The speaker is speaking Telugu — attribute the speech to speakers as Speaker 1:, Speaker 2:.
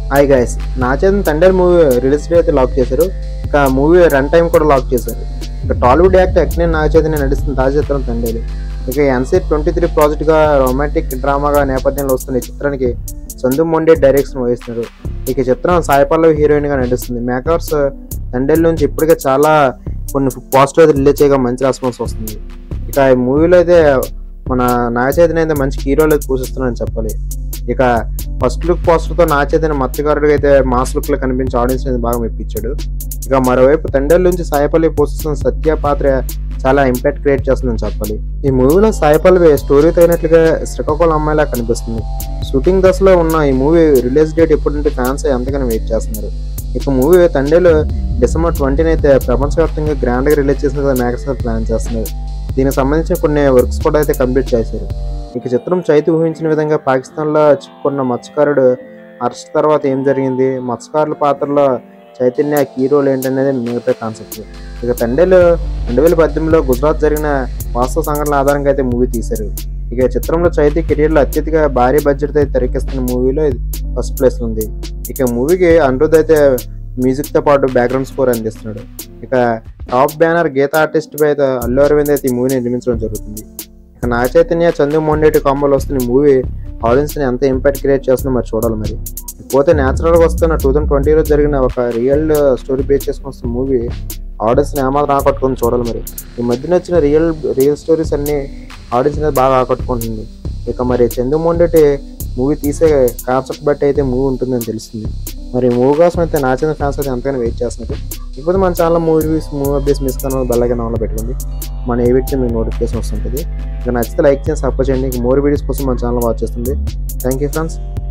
Speaker 1: హాయ్ గైస్ నా చేత తండ్రి మూవీ రిలీజ్ డే అయితే లాక్ చేశారు ఇక మూవీ రన్ టైం కూడా లాక్ చేశారు ఇక టాలీవుడ్ యాక్టర్ అక్నే నా చేతనే నడుస్తున్న తాజా చిత్రం తండ్రి ఇక ఎన్సీ ట్వంటీ త్రీ ప్రాజెక్ట్గా రొమాంటిక్ డ్రామాగా నేపథ్యంలో వస్తున్న ఈ చిత్రానికి చందు మొండే డైరెక్షన్ వహిస్తున్నారు ఇక చిత్రం సాయి పల్లవి హీరోయిన్గా నడుస్తుంది మేకర్స్ తండ్రి నుంచి ఇప్పటికే చాలా కొన్ని పాజిటివ్ అయితే రిలీజ్ చేయగా మంచి రెస్పాన్స్ వస్తుంది ఇక ఈ మూవీలో అయితే మన నాగచైతన్య అయితే మంచి హీరోలు అయితే పూజిస్తున్నారని చెప్పాలి ఇక ఫస్ట్ లుక్ పోస్టర్తో నాగచైతన్య మత్స్యకారుడిగా అయితే మాస్ లుక్ లో కనిపించి ఆడియన్స్ అనేది బాగా మెప్పించాడు ఇక మరోవైపు తండ్రి నుంచి సాయిపల్లి పోషిస్తున్న సత్య పాత్ర చాలా ఇంపాక్ట్ క్రియేట్ చేస్తుందని చెప్పాలి ఈ మూవీలో సాయిపల్లి స్టోరీ తగినట్లుగా శ్రీకాకుళం అమ్మాయిలా కనిపిస్తుంది షూటింగ్ దశలో ఉన్న ఈ మూవీ రిలీజ్ డేట్ ఎప్పుడంటే ఫ్యాన్స్ ఎంతగానో వెయిట్ చేస్తున్నారు ఇక మూవీ తండ్రిలో డిసెంబర్ ట్వంటీని అయితే ప్రపంచవ్యాప్తంగా గ్రాండ్గా రిలీజ్ చేసిన మేకర్స్ ప్లాన్ చేస్తున్నారు దీనికి సంబంధించిన కొన్ని వర్క్స్ కూడా అయితే కంప్లీట్ చేశారు ఇక చిత్రం చైతు ఊహించిన విధంగా పాకిస్తాన్లో చిక్కుకున్న మత్స్యకారుడు అరెస్ట్ తర్వాత ఏం జరిగింది మత్స్యకారుల పాత్రలో చైతన్య హీరోలు ఏంటనేది మిగతా కాన్సెప్ట్ ఇక తండేలు రెండు వేల పద్దెనిమిదిలో గుజరాత్ జరిగిన వాస్తవ సంఘటనల ఆధారంగా అయితే మూవీ తీశారు ఇక చిత్రంలో చైతీ కెరియర్లో అత్యధిక భారీ బడ్జెట్ అయితే తెరకెస్తున్న మూవీలో ఇది ఫస్ట్ ప్లేస్ ఉంది ఇక మూవీకి అనిరుద్ అయితే మ్యూజిక్తో పాటు బ్యాక్గ్రౌండ్ స్కోర్ అందిస్తున్నాడు ఇక టాప్ బ్యానర్ గీత ఆర్టిస్ట్ పై అయితే అల్లు అరవింద్ అయితే ఈ మూవీని నిర్మించడం జరుగుతుంది ఇక నా చైతన్య చందు మొండేటి కాంబోలో వస్తున్న ఈ మూవీ ఆడియన్స్ని ఎంత ఇంపాక్ట్ క్రియేట్ చేస్తుందో మరి చూడాలి మరి పోతే న్యాచురల్గా వస్తున్న టూ థౌసండ్ ట్వంటీలో జరిగిన ఒక రియల్ స్టోరీ బేస్ చేసుకుని వస్తున్న మూవీ ఆడియన్స్ని ఏమాత్రం ఆకట్టుకొని చూడాలి మరి ఈ మధ్యన వచ్చిన రియల్ రియల్ స్టోరీస్ అన్నీ ఆడియన్స్ అనేది బాగా ఆకట్టుకుంటుంది ఇక మరి చందు మొండేటి మూవీ తీసే కాన్సెప్ట్ బట్టి అయితే మూవీ ఉంటుందని తెలుస్తుంది మరి మూవీ కోసం అయితే నా చిన్న ఫ్యాన్స్ అయితే ఎంతగానో వెయిట్ చేస్తున్నారు ఇకపోతే మన channel movies movie updates miss కానీ బెల్లగా నవలో పెట్టుకోండి మన ఏ వీడియో మీకు నోటిఫికేషన్ వస్తుంటుంది ఇక నచ్చితే లైక్ చేసి సపోర్ట్ చేయండి ఇంక మోర్ వీడియోస్ కోసం మన ఛానల్ వాచ్ చేస్తుంది థ్యాంక్ యూ ఫ్రెండ్స్